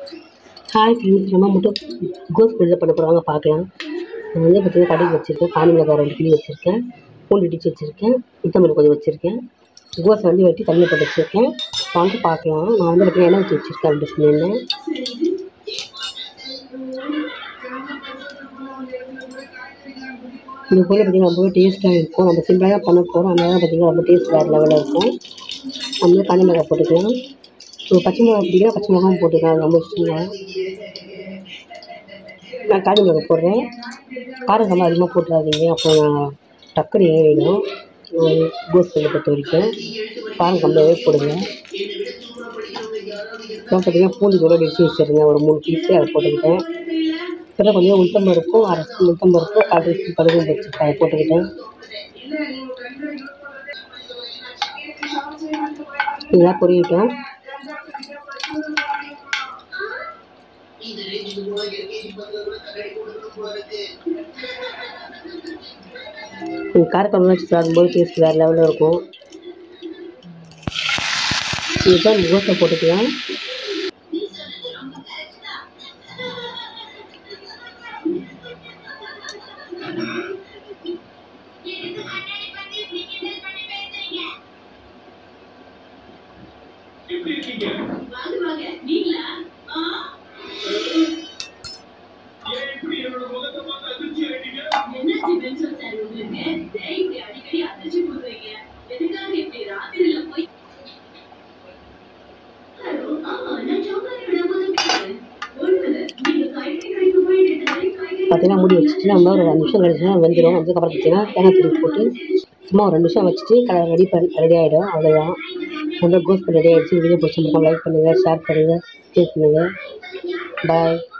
hi friends நம்ம மட்டும் கோஸ் பொரியல் பண்ண போகிறவங்க பார்க்கலாம் நான் வந்து பார்த்தீங்கன்னா கடுகு வச்சுருக்கேன் காணி மிளகாய் ரெண்டு கிலோ வச்சுருக்கேன் பூண்டு இடித்து வச்சுருக்கேன் உத்தமல்லி கொஞ்சம் வச்சுருக்கேன் கோஸை வந்து வெட்டி தண்ணி போட்டு வச்சுருக்கேன் வாங்க பார்க்கலாம் நான் வந்து பார்த்தீங்கன்னா எண்ணெய் ஊற்றி வச்சுருக்கேன் ரெண்டு ஸ்பூன் எண்ணெய் இந்த பொரியல் பார்த்திங்கன்னா ரொம்பவே டேஸ்ட்டாக இருக்கும் நம்ம சிம்பிளாக தான் பண்ண போகிறோம் அதனால பார்த்திங்கன்னா ரொம்ப டேஸ்ட் வேறு லெவலில் இருக்கும் நம்ம வந்து காணி மிளகாய் போட்டுக்கலாம் இப்போ பச்சை மிளகா பிடிக்கலாம் பச்சை மிளகாவும் போட்டுக்கலாம் அது ரொம்ப இஷ்டம் நான் காணி மிளகாய் போடுறேன் காரம் ரொம்ப அதிகமாக போட்டுறாதீங்க அப்புறம் டக்குனு ஏறிடும் கோஸ் பொரியல் பொறுத்த வரைக்கும் காரம் கம்மியாகவே போடுங்க அப்புறம் பார்த்தீங்கன்னா பூண்டு கூட வெடிச்சு வச்சுருந்தேன் ஒரு மூணு பீஸு அதை போட்டுக்கிட்டேன் அப்புறம் கொஞ்சம் உளுத்தம் பருப்பும் அரை ஸ்பூன் உளுத்தம் பருப்பும் கால் டீஸ்பூன் கடுகும் வச்சு அதை போட்டுக்கிட்டேன் இதெல்லாம் பொரியட்டும் காரக்குழம்பு வச்சு சாப்பிடும்போது டேஸ்ட் வேறு லெவலில் இருக்கும் இதுதான் கோஸை போட்டுக்கலாம் வாங்க வாங்க நீங்களா ஆ என்னாச்சு பென்சல் சார் உங்களுக்கு டேய் இப்படி அடிக்கடி அதிர்ச்சி கொடுக்குறீங்க எதுக்காக இப்படி ராத்திரில போய் ஹலோ ஆமா நான் சாக்லேட் விடும்போது ஒண்ணுல நீங்க காய்கறி கடைக்கு போய் ரெண்டு நாளைக்கு காய்கறி பார்த்தீங்கன்னா மூடி வச்சுட்டு நம்ம ஒரு ரெண்டு நிமிஷம் கழிச்சுனா வெந்துடும் அதுக்கப்புறம் பார்த்தீங்கன்னா தேங்காய் திருப்பி போட்டு சும்மா ஒரு ரெண்டு நிமிஷம் வச்சுட்டு கலர் ரெடி பண்ணி ரெடி ஆகிடும் அவ்வளோதான் நம்ம கோஸ் ரெடி ஆகிடுச்சு வீடியோ பிடிச்சிருக்கோம் லைக் பண்ணுங்கள் ஷேர் பண்ணுங்கள் ஷேர் பண்ணுங்கள் பாய்